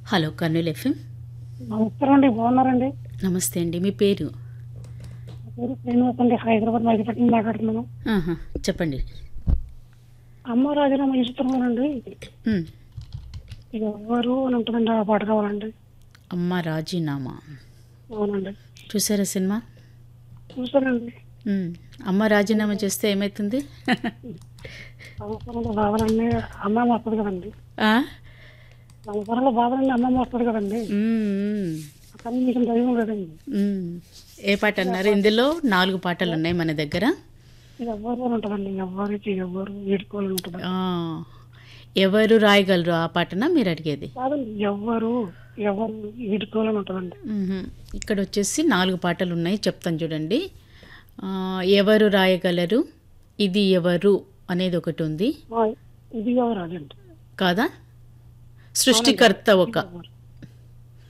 Hello Kurnool FM నమస్కారం అండి బాగున్నారండి నమస్తే అండి మీ పేరు నా పేరు శ్రీనివాస్ అండి హైదరాబాద్ మైదపట్నం మాట్లాడుతున్నాను ఆహా, చెప్పండి అమ్మ రాజీనామా ఇస్తున్నానండి ఉమ్, ఇక ఎవరు అని ఉంటుందండి ఆ పాట కావాలండి అమ్మ రాజీనామా అవునండి చూసారా సినిమా చూసానండి ఉమ్, అమ్మ రాజీనామా చేస్తే ఏమవుతుంది సంవత్సరంలో బాధలన్నీ అమ్మమ్మ వస్తుంది కదండి ఆ? సంవత్సరంలో బాధలన్నీ అమ్మమ్మ వస్తుంది కదండి ఉమ్, ఉమ్, కానీ మీకు దైవం లేదండి ఉమ్. ఏ పాట అన్నారు ఇందులో నాలుగు పాటలు ఉన్నాయి మన దగ్గర ఇది ఎవ్వరు అని ఉంటుందండి ఎవరికి ఎవరు వీడుకోవాలని ఉంటుంది ఆ, ఎవరు రాయగలరు ఆ పాటన మీరు అడిగేది కాదండి ఎవరు ఎవరు వీడుకోవాలని ఉంటుందండి మ్మ్. ఇక్కడ వచ్చేసి నాలుగు పాటలు ఉన్నాయి చెప్తాను చూడండి ఆ, ఎవరు రాయగలరు ఇది ఎవరు అనేది ఒకటి ఉంది ఆ, ఇది ఎవరు అదండి కాదా సృష్టికర్త ఒక ఎవరు